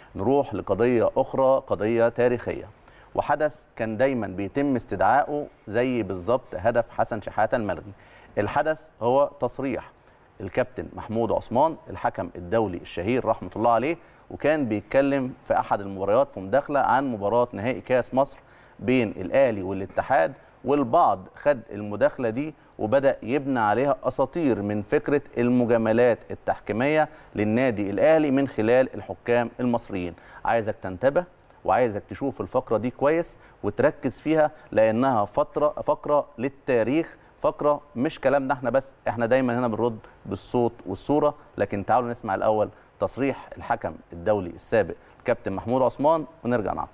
نروح لقضيه اخرى قضيه تاريخيه وحدث كان دايما بيتم استدعائه زي بالظبط هدف حسن شحاته الملغي الحدث هو تصريح الكابتن محمود عثمان الحكم الدولي الشهير رحمه الله عليه وكان بيتكلم في احد المباريات في مداخله عن مباراه نهائي كاس مصر بين الاهلي والاتحاد والبعض خد المداخله دي وبدا يبنى عليها اساطير من فكره المجاملات التحكيميه للنادي الاهلي من خلال الحكام المصريين عايزك تنتبه وعايزك تشوف الفقره دي كويس وتركز فيها لانها فتره فقره للتاريخ فقره مش كلامنا احنا بس احنا دايما هنا بنرد بالصوت والصوره لكن تعالوا نسمع الاول تصريح الحكم الدولي السابق الكابتن محمود عثمان ونرجع نعقب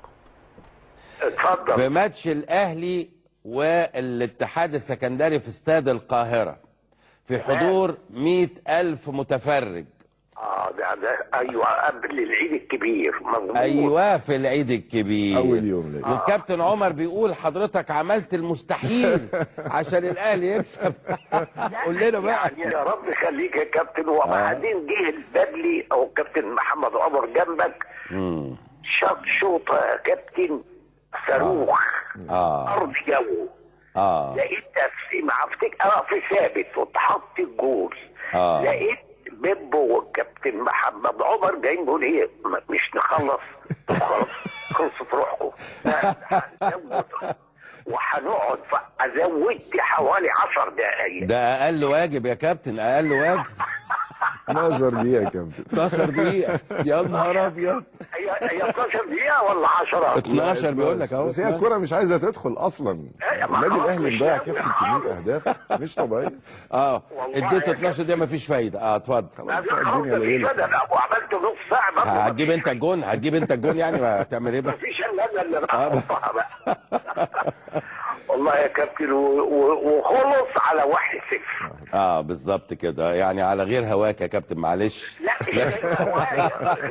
اتفضل في ماتش الاهلي والاتحاد السكندري في استاد القاهره في حضور مئة ألف متفرج اه ده ده ايوه قبل العيد الكبير مظبوط ايوه في العيد الكبير اول يوم ليه والكابتن عمر بيقول حضرتك عملت المستحيل عشان الاهلي يكسب قول لنا بقى يعني يا رب يخليك يا كابتن وبعدين جه البدلي او كابتن محمد عمر جنبك مم. شاط شوطه يا كابتن صاروخ اه ارض جو اه لقيت نفسي مع افتك انا في ثابت واتحط الجول آه. لقيت بيبو والكابتن محمد عمر جايين بيقول ايه م- مش نخلص طب خلاص خلصت روحكم لا، هنزود وهنقعد فزودت حوالي 10 دقايق ده اقل واجب يا كابتن اقل واجب 12 دقيقة يا كابتن 12 دقيقه يا نهار ابيض هي هي 12 دقيقه ولا 10 12 بيقول لك اهو بس هي الكرة مش عايزة تدخل أصلا أيوة، ما النادي خلاص الأهلي مش مضيع ناوي كابتن خالص. كمية أهداف مش طبيعية اه والله اديته يا 12 دقيقه مفيش فايده اه اتفضل ما خلاص في بقى خلاص الدنيا مفيش ليلة بدل وعملت نص ساعه برضه هتجيب انت الجون هتجيب انت الجون يعني ما هتعمل ايه بقى مفيش الا انا اللي بحطها بقى والله يا كابتن و- و- وخلص على واحد صفر اه بالظبط كده يعني على غير هواك يا كابتن معلش لا مش هواية.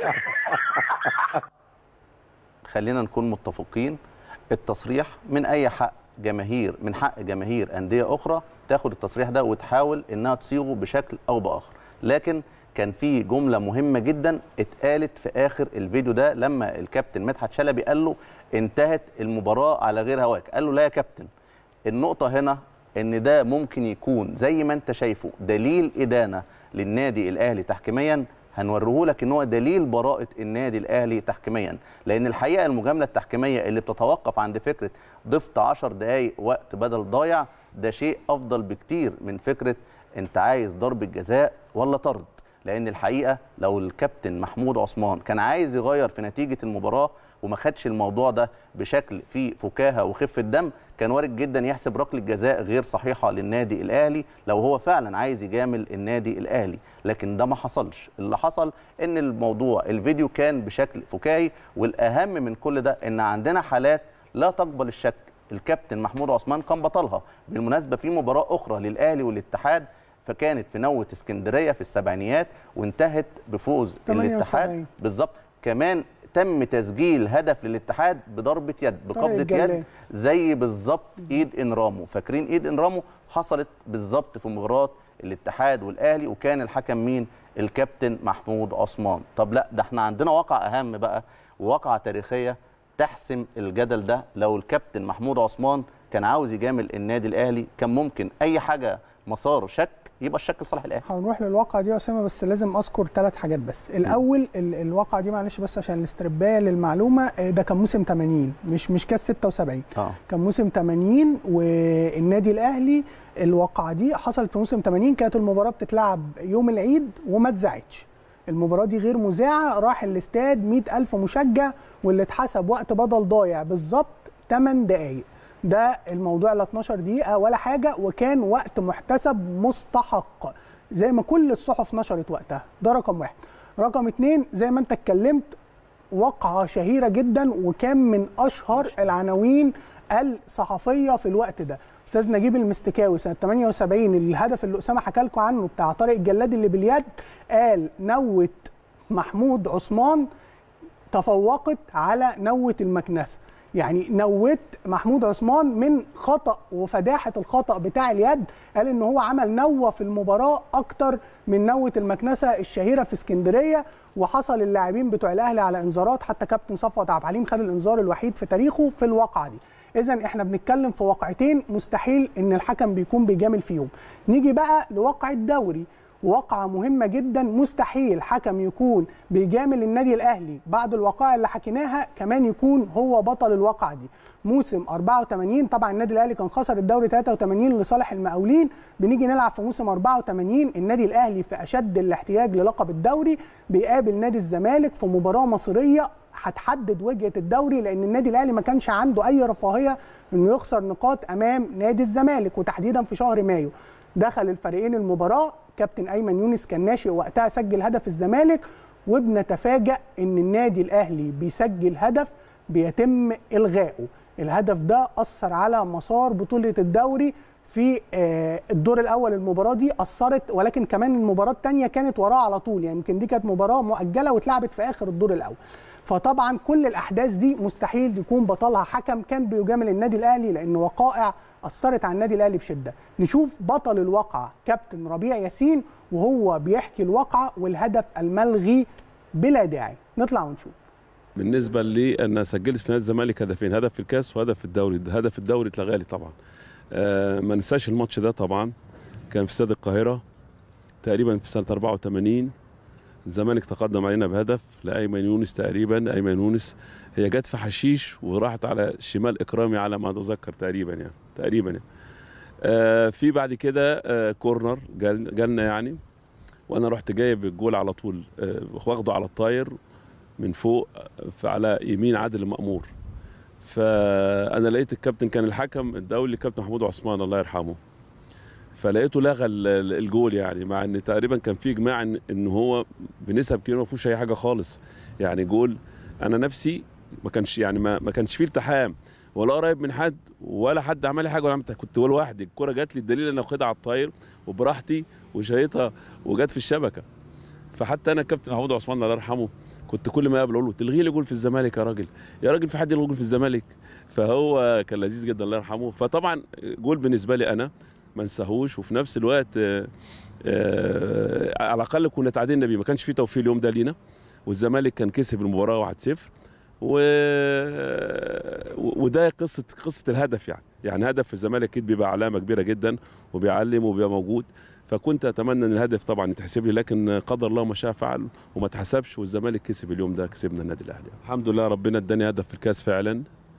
خلينا نكون متفقين التصريح من اي حق جماهير من حق جماهير انديه اخرى تاخد التصريح ده وتحاول انها تصيغه بشكل او باخر لكن كان في جمله مهمه جدا اتقالت في اخر الفيديو ده لما الكابتن مدحت شلبي قال له انتهت المباراه على غير هواك قال له لا يا كابتن النقطة هنا إن ده ممكن يكون زي ما أنت شايفه دليل إدانة للنادي الأهلي تحكيميا هنوريه لك إن هو دليل براءة النادي الأهلي تحكيميا لأن الحقيقة المجاملة التحكيمية اللي بتتوقف عند فكرة ضفت 10 دقايق وقت بدل ضايع ده شيء أفضل بكتير من فكرة أنت عايز ضربة جزاء ولا طرد لان الحقيقه لو الكابتن محمود عثمان كان عايز يغير في نتيجه المباراه وما خدش الموضوع ده بشكل فيه فكاهه وخفه دم كان وارد جدا يحسب ركله جزاء غير صحيحه للنادي الاهلي لو هو فعلا عايز يجامل النادي الاهلي لكن ده ما حصلش اللي حصل ان الموضوع الفيديو كان بشكل فكاهي والاهم من كل ده ان عندنا حالات لا تقبل الشك الكابتن محمود عثمان كان بطلها بالمناسبه في مباراه اخرى للاهلي والاتحاد فكانت في نوة اسكندريه في السبعينيات وانتهت بفوز 78. الاتحاد بالظبط كمان تم تسجيل هدف للاتحاد بضربه يد بقبضه الجلاد. يد زي بالظبط ايد انرامو فاكرين ايد انرامو حصلت بالظبط في مباراه الاتحاد والاهلي وكان الحكم مين الكابتن محمود عثمان طب لا ده احنا عندنا واقع اهم بقى وواقعه تاريخيه تحسم الجدل ده لو الكابتن محمود عثمان كان عاوز يجامل النادي الاهلي كان ممكن اي حاجه مسار شك يبقى الشك لصالح الاهلي هنروح للواقعة دي يا اسامه بس لازم اذكر ثلاث حاجات بس الاول ال- الواقعة دي معلش بس عشان الاستربايه للمعلومه آه، ده كان موسم 80 مش مش كاس 76 اه كان موسم 80 والنادي الاهلي الواقعة دي حصلت في موسم 80 كانت المباراة بتتلعب يوم العيد وما اتذاعتش المباراة دي غير مذاعة راح الاستاد 100000 مشجع واللي اتحسب وقت بدل ضايع بالظبط 8 دقايق ده الموضوع لا 12 دقيقة ولا حاجة وكان وقت محتسب مستحق زي ما كل الصحف نشرت وقتها ده رقم واحد رقم اتنين زي ما انت اتكلمت وقعة شهيرة جدا وكان من أشهر العناوين الصحفية في الوقت ده أستاذ نجيب المستكاوي سنة 78 الهدف اللي أسامة حكى لكم عنه بتاع طارق الجلاد اللي باليد قال نوة محمود عثمان تفوقت على نوة المكنسة يعني نوت محمود عثمان من خطا وفداحه الخطا بتاع اليد قال ان هو عمل نوه في المباراه اكتر من نوه المكنسه الشهيره في اسكندريه وحصل اللاعبين بتوع الاهلي على انذارات حتى كابتن صفوت عبد الحليم خد الانذار الوحيد في تاريخه في الواقعه دي اذا احنا بنتكلم في واقعتين مستحيل ان الحكم بيكون بيجامل فيهم نيجي بقى لواقع الدوري واقعة مهمة جدا مستحيل حكم يكون بيجامل النادي الأهلي بعد الوقائع اللي حكيناها كمان يكون هو بطل الواقعة دي موسم 84 طبعا النادي الأهلي كان خسر الدوري 83 لصالح المقاولين بنيجي نلعب في موسم 84 النادي الأهلي في أشد الاحتياج للقب الدوري بيقابل نادي الزمالك في مباراة مصيرية هتحدد وجهه الدوري لان النادي الاهلي ما كانش عنده اي رفاهيه انه يخسر نقاط امام نادي الزمالك وتحديدا في شهر مايو دخل الفريقين المباراه كابتن ايمن يونس كان ناشئ وقتها سجل هدف الزمالك وبنتفاجأ ان النادي الاهلي بيسجل هدف بيتم الغائه الهدف ده اثر على مسار بطوله الدوري في آه، الدور الاول المباراه دي اثرت ولكن كمان المباراه الثانيه كانت وراه على طول يعني يمكن دي كانت مباراه مؤجله واتلعبت في اخر الدور الاول فطبعا كل الاحداث دي مستحيل يكون بطلها حكم كان بيجامل النادي الاهلي لان وقائع اثرت على النادي الاهلي بشده نشوف بطل الواقعه كابتن ربيع ياسين وهو بيحكي الواقعه والهدف الملغي بلا داعي نطلع ونشوف بالنسبه لي انا سجلت في نادي الزمالك هدفين هدف في الكاس وهدف في الدوري هدف الدوري اتلغى لي طبعا آه ما ننساش الماتش ده طبعا كان في استاد القاهره تقريبا في سنه 84 الزمالك تقدم علينا بهدف لايمن يونس تقريبا ايمن يونس هي جت في حشيش وراحت على شمال اكرامي على ما اتذكر تقريبا يعني تقريبا يعني آه في بعد كده آه كورنر جال- جالنا يعني وانا رحت جايب الجول على طول آه واخده على الطاير من فوق آه، على يمين عادل المأمور فانا لقيت الكابتن كان الحكم الدولي كابتن محمود عثمان الله يرحمه فلقيته لغى ال- ال- الجول يعني مع ان تقريبا كان في اجماع ان ان هو بنسب كبيره ما فيهوش اي حاجه خالص يعني جول انا نفسي ما كانش يعني ما, ما كانش فيه التحام ولا قريب من حد ولا حد عمل لي حاجه ولا عملت كنت لوحدي الكره جات لي الدليل ان انا واخدها على الطاير وبراحتي وشايطها وجت في الشبكه فحتى انا كابتن محمود عثمان الله يرحمه كنت كل ما اقابله اقول له تلغي لي جول في الزمالك يا راجل يا راجل في حد يلغي جول في الزمالك فهو كان لذيذ جدا الله يرحمه فطبعا جول بالنسبه لي انا ما انساهوش وفي نفس الوقت آه، آه، على الاقل كنا تعادلنا بيه ما كانش في توفيق اليوم ده لينا والزمالك كان كسب المباراه 1-0 و... وده قصه قصه الهدف يعني يعني هدف في الزمالك اكيد بيبقى علامه كبيره جدا وبيعلم وبيبقى موجود فكنت اتمنى ان الهدف طبعا يتحسب لي لكن قدر الله ما شاء فعل وما اتحسبش والزمالك كسب اليوم ده كسبنا النادي الاهلي الحمد لله ربنا اداني هدف في الكاس فعلا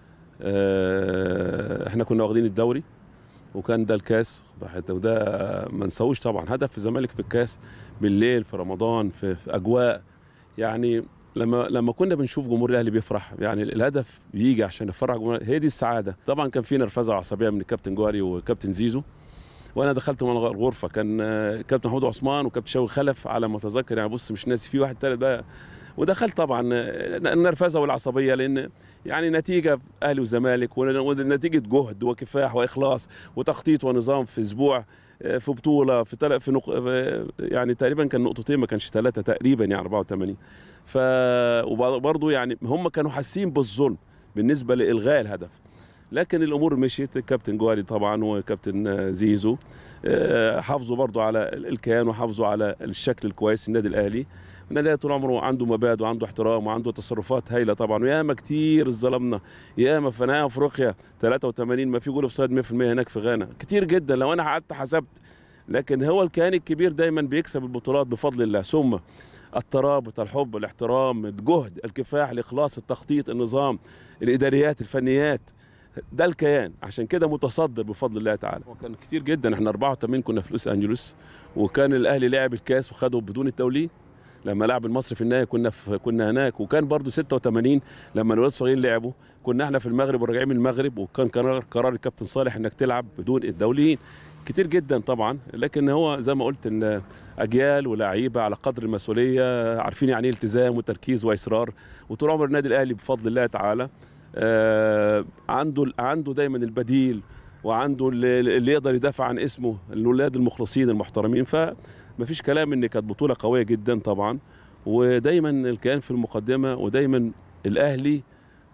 آه، احنا كنا واخدين الدوري وكان ده الكاس وده ما نساوش طبعا هدف في الزمالك في الكاس بالليل في رمضان في, في اجواء يعني لما لما كنا بنشوف جمهور الاهلي بيفرح يعني الهدف بيجي عشان يفرح جمهور هي دي السعاده طبعا كان في نرفزه وعصبيه من الكابتن جوهري وكابتن زيزو وانا دخلت من الغرفه كان آه، كابتن محمود عثمان وكابتن شوقي خلف على ما اتذكر يعني بص مش ناسي في واحد ثالث بقى ودخلت طبعا آه، النرفزه والعصبيه لان يعني نتيجه اهلي وزمالك ونتيجه جهد وكفاح واخلاص وتخطيط ونظام في اسبوع آه، في بطوله في تل... في نق... آه، يعني تقريبا كان نقطتين ما كانش ثلاثه تقريبا يعني 84 ف وبرضه يعني هم كانوا حاسين بالظلم بالنسبه لالغاء الهدف لكن الامور مشيت الكابتن جواري طبعا وكابتن آه، زيزو آه، حافظوا برضو على الكيان وحافظوا على الشكل الكويس النادي الاهلي النادي الاهلي طول عمره عنده مبادئ وعنده احترام وعنده تصرفات هايله طبعا وياما كتير ظلمنا ياما في نهائي افريقيا 83 ما في جول اوفسايد 100% هناك في غانا كتير جدا لو انا قعدت حسبت لكن هو الكيان الكبير دايما بيكسب البطولات بفضل الله ثم الترابط الحب الاحترام الجهد الكفاح الاخلاص التخطيط النظام الاداريات الفنيات ده الكيان عشان كده متصدر بفضل الله تعالى وكان كتير جدا احنا 84 كنا في لوس انجلوس وكان الاهلي لعب الكاس وخده بدون التوليد لما لعب المصري في النهائي كنا في كنا هناك وكان برضو 86 لما الولاد الصغيرين لعبوا كنا احنا في المغرب وراجعين من المغرب وكان قرار قرار الكابتن صالح انك تلعب بدون الدوليين كتير جدا طبعا لكن هو زي ما قلت ان اجيال ولاعيبه على قدر المسؤوليه عارفين يعني ايه التزام وتركيز واصرار وطول عمر النادي الاهلي بفضل الله تعالى آه، عنده عنده دايما البديل وعنده اللي اللي يقدر يدافع عن اسمه الاولاد المخلصين المحترمين فما فيش كلام ان كانت بطوله قويه جدا طبعا ودايما الكيان في المقدمه ودايما الاهلي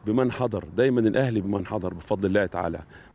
بمن حضر دايما الاهلي بمن حضر بفضل الله تعالى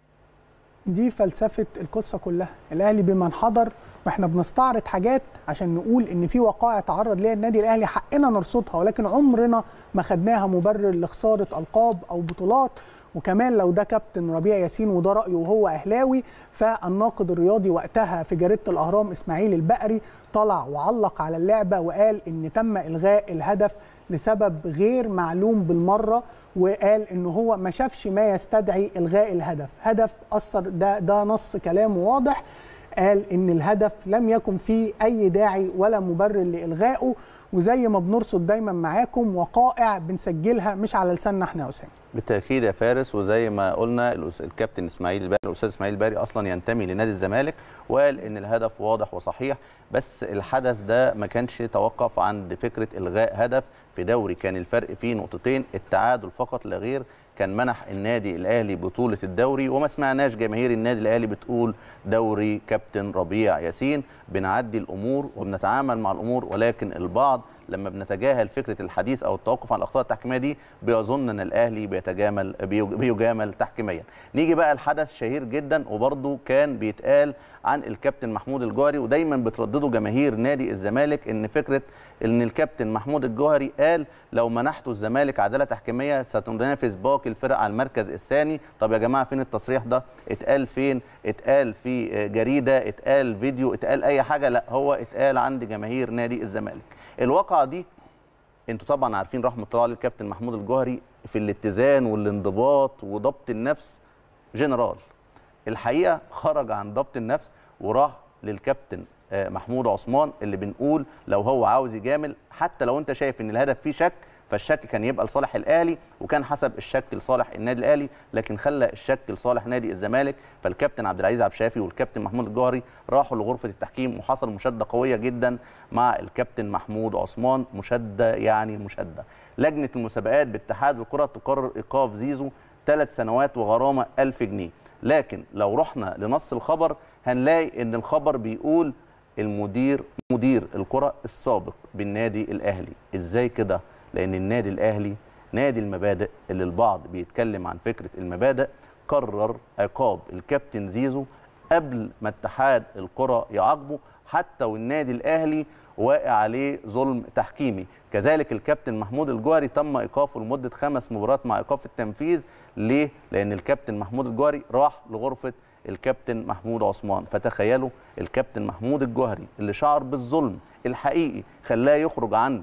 دي فلسفه القصه كلها الاهلي بمن حضر واحنا بنستعرض حاجات عشان نقول ان في وقائع تعرض ليها النادي الاهلي حقنا نرصدها ولكن عمرنا ما خدناها مبرر لخساره القاب او بطولات وكمان لو ده كابتن ربيع ياسين وده رايه وهو اهلاوي فالناقد الرياضي وقتها في جريده الاهرام اسماعيل البقري طلع وعلق على اللعبه وقال ان تم الغاء الهدف لسبب غير معلوم بالمره وقال ان هو ما شافش ما يستدعي الغاء الهدف هدف اثر ده ده نص كلامه واضح قال ان الهدف لم يكن فيه اي داعي ولا مبرر لالغائه وزي ما بنرصد دايما معاكم وقائع بنسجلها مش على لساننا احنا يا اسامه بالتاكيد يا فارس وزي ما قلنا الأس- الكابتن اسماعيل الباري الاستاذ اسماعيل الباري اصلا ينتمي لنادي الزمالك وقال ان الهدف واضح وصحيح بس الحدث ده ما كانش توقف عند فكره الغاء هدف في دوري كان الفرق فيه نقطتين التعادل فقط لا غير كان منح النادي الاهلي بطوله الدوري وما سمعناش جماهير النادي الاهلي بتقول دوري كابتن ربيع ياسين بنعدي الامور وبنتعامل مع الامور ولكن البعض لما بنتجاهل فكره الحديث او التوقف عن الاخطاء التحكيميه دي بيظن ان الاهلي بيتجامل بيج- بيجامل تحكيميا. نيجي بقى الحدث شهير جدا وبرده كان بيتقال عن الكابتن محمود الجوهري ودايما بتردده جماهير نادي الزمالك ان فكره ان الكابتن محمود الجوهري قال لو منحتوا الزمالك عداله تحكيميه ستنافس باقي الفرق على المركز الثاني، طب يا جماعه فين التصريح ده؟ اتقال فين؟ اتقال في جريده، اتقال فيديو، اتقال اي حاجه، لا هو اتقال عند جماهير نادي الزمالك. الواقعه دي انتوا طبعا عارفين رحمه الله عليه الكابتن محمود الجوهري في الاتزان والانضباط وضبط النفس جنرال الحقيقه خرج عن ضبط النفس وراح للكابتن آه، محمود عثمان اللي بنقول لو هو عاوز يجامل حتى لو انت شايف ان الهدف فيه شك فالشك كان يبقى لصالح الاهلي وكان حسب الشك لصالح النادي الاهلي لكن خلى الشك لصالح نادي الزمالك فالكابتن عبد العزيز عبد الشافي والكابتن محمود الجوهري راحوا لغرفه التحكيم وحصل مشاده قويه جدا مع الكابتن محمود عثمان مشاده يعني مشاده لجنه المسابقات باتحاد الكره تقرر ايقاف زيزو ثلاث سنوات وغرامه 1000 جنيه لكن لو رحنا لنص الخبر هنلاقي ان الخبر بيقول المدير مدير الكره السابق بالنادي الاهلي ازاي كده لان النادي الاهلي نادي المبادئ اللي البعض بيتكلم عن فكره المبادئ قرر عقاب الكابتن زيزو قبل ما اتحاد الكره يعاقبه حتى والنادي الاهلي واقع عليه ظلم تحكيمي كذلك الكابتن محمود الجوهري تم ايقافه لمده خمس مباريات مع ايقاف التنفيذ ليه لان الكابتن محمود الجوهري راح لغرفه الكابتن محمود عثمان فتخيلوا الكابتن محمود الجوهري اللي شعر بالظلم الحقيقي خلاه يخرج عن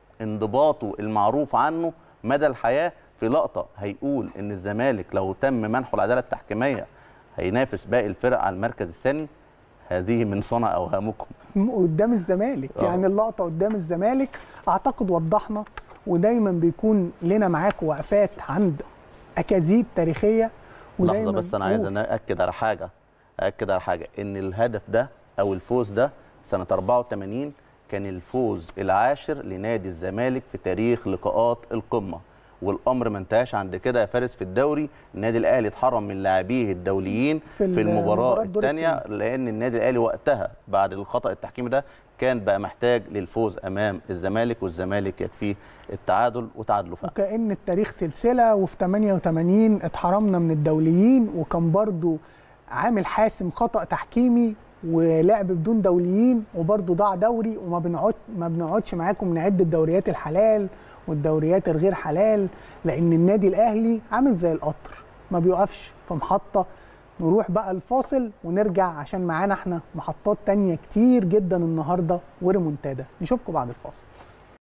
انضباطه المعروف عنه مدى الحياه في لقطه هيقول ان الزمالك لو تم منحه العداله التحكيميه هينافس باقي الفرق على المركز الثاني هذه من صنع اوهامكم قدام الزمالك آه. يعني اللقطه قدام الزمالك اعتقد وضحنا ودايما بيكون لنا معاك وقفات عند اكاذيب تاريخيه لحظه بس انا عايز قول. اكد على حاجه اكد على حاجه ان الهدف ده او الفوز ده سنه 84 كان الفوز العاشر لنادي الزمالك في تاريخ لقاءات القمه والامر ما انتهاش عند كده يا فارس في الدوري النادي الاهلي اتحرم من لاعبيه الدوليين في في, المباراة المباراه الدور الثانيه لان النادي الاهلي وقتها بعد الخطا التحكيمي ده كان بقى محتاج للفوز امام الزمالك والزمالك يكفيه التعادل وتعادلوا فعلا وكأن التاريخ سلسلة وفي 88 اتحرمنا من الدوليين وكان برضو عامل حاسم خطأ تحكيمي ولعب بدون دوليين وبرضو ضاع دوري وما بنقعد ما بنقعدش معاكم نعد الدوريات الحلال والدوريات الغير حلال لأن النادي الأهلي عامل زي القطر ما بيوقفش في محطة نروح بقى الفاصل ونرجع عشان معانا احنا محطات تانية كتير جدا النهاردة وريمونتادا نشوفكم بعد الفاصل